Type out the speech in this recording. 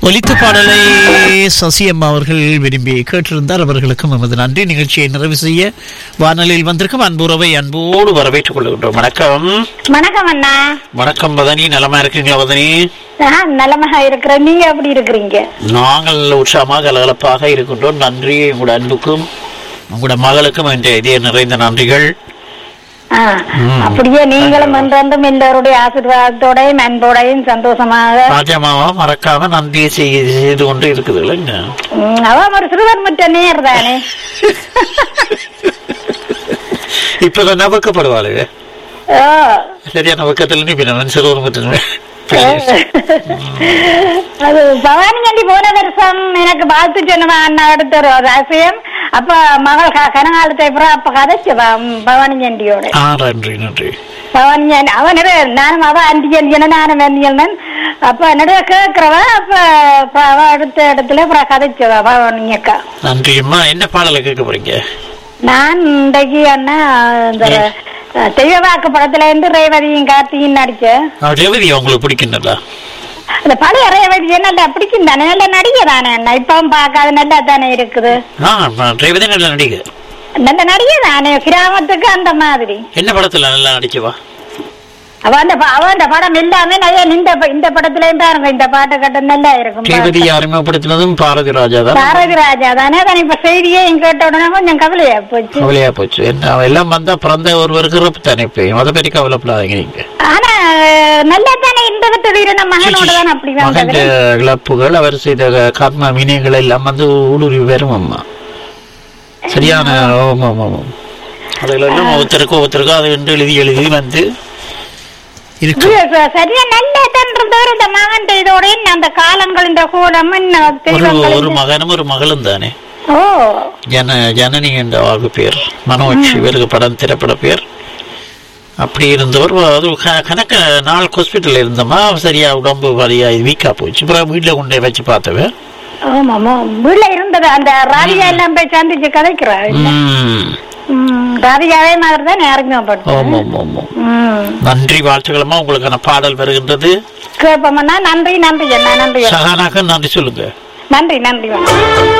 ஒலித்த பாடலை சசியம்மா அவர்கள் விரும்பி கேட்டிருந்தார் அவர்களுக்கும் எமது நன்றி நிகழ்ச்சியை நிறைவு செய்ய வானொலியில் வந்திருக்கும் அன்புறவை அன்போடு வரவேற்றுக் கொள்கின்றோம் வணக்கம் வணக்கம் அண்ணா வணக்கம் வதனி நலமா இருக்கீங்களா வதனி நான் நலமாக இருக்கிறேன் நீங்க எப்படி இருக்கிறீங்க நாங்கள் உற்சாகமாக கலகலப்பாக இருக்கின்றோம் நன்றி உங்களோட அன்புக்கும் உங்களோட மகளுக்கும் என்ற இதய நிறைந்த நன்றிகள் ஆ, அப்படியே நீங்களும் என்றென்றும் எல்லோருடைய ஆசீர்வாதத்தோடையும் அன்போடையும் சந்தோஷமாக ராஜாமாவா மறக்காம நன்றி செய்து செய்து கொண்டு இருக்குது இல்லைங்க ம், அவன் ஒரு சிறுவர் முற்ற நேர் தானே இப்ப நவக்கப்படுவாளு ஓ, சரியா நவக்கத்துல நீ பின்ன சிறுவர் மட்டுமே அது பவானி கண்டி போன வருஷம் எனக்கு வாழ்த்து சொன்னவன் அண்ணா அடுத்த ஒரு ரகசியம் அப்ப மகள் க- கனகாலத்தை அப்புறம் அப்ப கதைச்சவா பவானி கண்டியோட ஆ நன்றி நன்றி பவானி கண்டி அவன் நடு நானும் அவ அண்டி கண்டியன நானும் வெந்தியன் அப்ப நடுவே கேக்குறவ அப்ப அப்ப அவ அடுத்த இடத்துல அப்புறம் கதைச்சவா பவானி அக்கா நன்றிம்மா என்ன பாடலை கேட்க போறீங்க நான் இன்றைக்கு அண்ணா இந்த அஹ், தெய்வ வாக்கு படத்துல இருந்து ரேவதியும் கார்த்தியும் நடிச்சேன் ஆ, ரேவதி உங்களுக்கு பிடிக்குங்களா அந்த பழைய ரேவதி நல்லா பிடிக்கும் தானே நல்ல நடிகை தானே அண்ணா இப்பவும் பார்க்காத நல்லா தானே இருக்குது ஆ ஆ, ரேவதி நல்ல நடிகை நல்ல நடிகை தானே கிராமத்துக்கு அந்த மாதிரி என்ன படத்துல நல்லா நடிக்கவா அவ அந்த ப- அவ அந்த படம் எல்லாமே நிறைய இந்த ப- இந்த படத்துலயும் பாருங்க இந்த பாட்டு கட்ட நல்லா இருக்கும் ரேவதி அறிமுகப்படுத்தினதும் பாரதி ராஜா தான் பாரதி ராஜா தானே தான் இப்ப செய்தியே இங்க கேட்ட உடனே கொஞ்சம் கவலையா போச்சு கவலையா போச்சு என்ன அவன் எல்லாம் வந்தா பிறந்த ஒருவருக்கு இறப்பு தானே இப்பயும் அதை பற்றி கவலைப்படாதீங்க நீங்க ஆனா அஹ், நல்லா தானே இந்த விட்டு இருந்த மகனோட தான் அப்படி மகன் வந்தது இழப்புகள் அவர் செய்த கர்ம வினைகள் எல்லாம் வந்து ஊடுருவி வரும் அம்மா சரியான ஆமா ஆமா ஆமா அதெல்லாம் ஒருத்தருக்கும் ஒருத்தருக்கும் அது என்று எழுதி எழுதி வந்து இருக்கு இது ச- சரியா நல்லா தான் இருந்தவர் இந்த மகன் இதோட என்ன அந்த காலங்கள் இந்த கூடம் என்ன ஒரு தெய்வங்கள் ஒரு இந்த- மகனும் ஒரு மகளும் தானே ஓ ஜன ஜனனி என்ற ஆகு பேர் மனோஜ் இவருக்கு படம் திரைப்பட பேர் அப்படி இருந்தவர் அது க- கணக்க நாள் ஹாஸ்பிட்டல் இருந்தோமா சரியா உடம்பு வழியா வீக்கா போச்சு அப்புறம் வீட்டுல கொண்டு போய் வச்சு பார்த்தவன் ஆமா ஆமா வீட்டுல இருந்தது அந்த ராதிகா எல்லாம் போய் சந்திச்சு கதைக்கிறா ம். ம், ராதிகாவே மாதிரி தான் அறிமுகப்படுத்து ஆமா ஆமா ஆமா ம் நன்றி வாழ்த்துக்களமா உங்களுக்கான பாடல் வருகின்றது கேட்போம்னா நன்றி நன்றி என்ன நன்றி சகானாக நன்றி சொல்லுங்க நன்றி நன்றி வணக்கம்